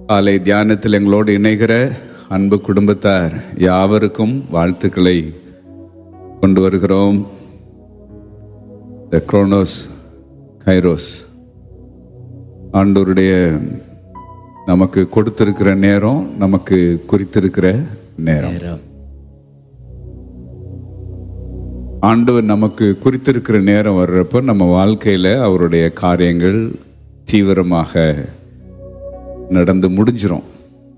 காலை தியானத்தில் எங்களோடு இணைகிற அன்பு குடும்பத்தார் யாவருக்கும் வாழ்த்துக்களை கொண்டு வருகிறோம் த குரோனோஸ் கைரோஸ் ஆண்டவருடைய நமக்கு கொடுத்திருக்கிற நேரம் நமக்கு குறித்திருக்கிற நேரம் நேரம் ஆண்டவர் நமக்கு குறித்திருக்கிற நேரம் வர்றப்போ நம்ம வாழ்க்கையில் அவருடைய காரியங்கள் தீவிரமாக நடந்து முடிஞ்சிரும்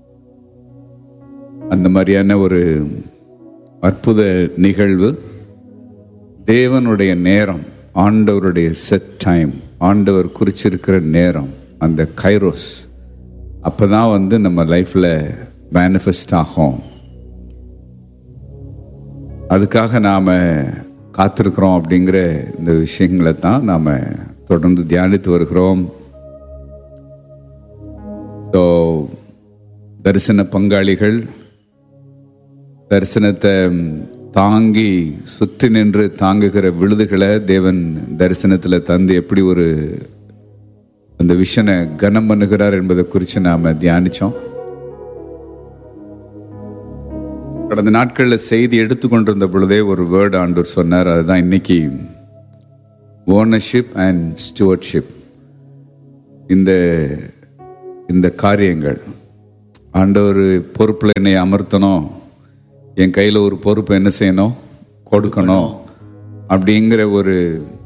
அந்த மாதிரியான ஒரு அற்புத நிகழ்வு தேவனுடைய நேரம் ஆண்டவருடைய செட் டைம் ஆண்டவர் குறிச்சிருக்கிற நேரம் அந்த கைரோஸ் அப்போ தான் வந்து நம்ம லைஃப்பில் மேனிஃபெஸ்ட் ஆகும் அதுக்காக நாம் காத்திருக்கிறோம் அப்படிங்கிற இந்த விஷயங்களை தான் நாம் தொடர்ந்து தியானித்து வருகிறோம் ஸோ தரிசன பங்காளிகள் தரிசனத்தை தாங்கி சுற்றி நின்று தாங்குகிற விழுதுகளை தேவன் தரிசனத்தில் தந்து எப்படி ஒரு அந்த விஷனை கனம் பண்ணுகிறார் என்பதை குறித்து நாம் தியானித்தோம் கடந்த நாட்களில் செய்தி எடுத்துக்கொண்டிருந்த பொழுதே ஒரு வேர்டு ஆண்டவர் சொன்னார் அதுதான் இன்னைக்கு ஓனர்ஷிப் அண்ட் ஸ்டுவர்ட்ஷிப் இந்த இந்த காரியங்கள் ஆண்டவர் பொறுப்பில் என்னை அமர்த்தணும் என் கையில் ஒரு பொறுப்பை என்ன செய்யணும் கொடுக்கணும் அப்படிங்கிற ஒரு